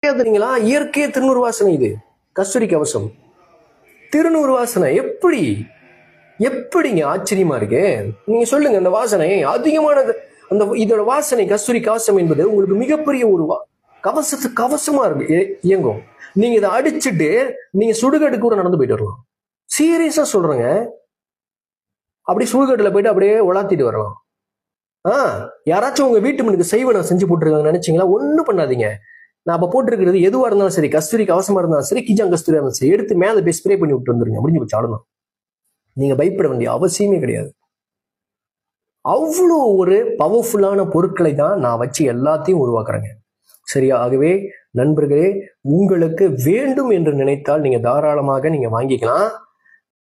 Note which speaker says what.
Speaker 1: தெரியுங்களா இயற்கைய திருநூறு வாசனை இது கஸ்தூரி கவசம் திருநூறு வாசனை எப்படி எப்படிங்க ஆச்சரியமா இருக்கு நீங்க சொல்லுங்க அந்த வாசனை அதிகமானது அந்த இதோட வாசனை கஸ்தூரி கவசம் என்பது உங்களுக்கு மிகப்பெரிய ஒரு வா- கவசத்து கவசமா இருக்கு இய- இயங்கும் நீங்க இதை அடிச்சுட்டு நீங்க சுடுகாடு கூட நடந்து போயிட்டு வரலாம் சீரியஸா சொல்றேங்க அப்படி சுடுகாட்டுல போயிட்டு அப்படியே உலாத்திட்டு வரலாம் ஆ யாராச்சும் உங்க வீட்டு மனுக்கு செய்வனை செஞ்சு போட்டுருக்காங்க நினைச்சீங்களா ஒண்ணும் பண்ணாதீங்க நான் அப்ப போட்டிருக்கிறது எதுவா இருந்தாலும் சரி கஸ்தூரி கவசமா இருந்தாலும் சரி கிஜாங் கஸ்தூரியா இருந்தாலும் சரி எடுத்து மேல போய் ஸ்ப்ரே பண்ணி விட்டு வந்துருங்க முடிஞ்சு போச்சு ஆடணும் நீங்க பயப்பட வேண்டிய அவசியமே கிடையாது அவ்வளோ ஒரு பவர்ஃபுல்லான பொருட்களை தான் நான் வச்சு எல்லாத்தையும் உருவாக்குறேங்க சரியா ஆகவே நண்பர்களே உங்களுக்கு வேண்டும் என்று நினைத்தால் நீங்க தாராளமாக நீங்க வாங்கிக்கலாம்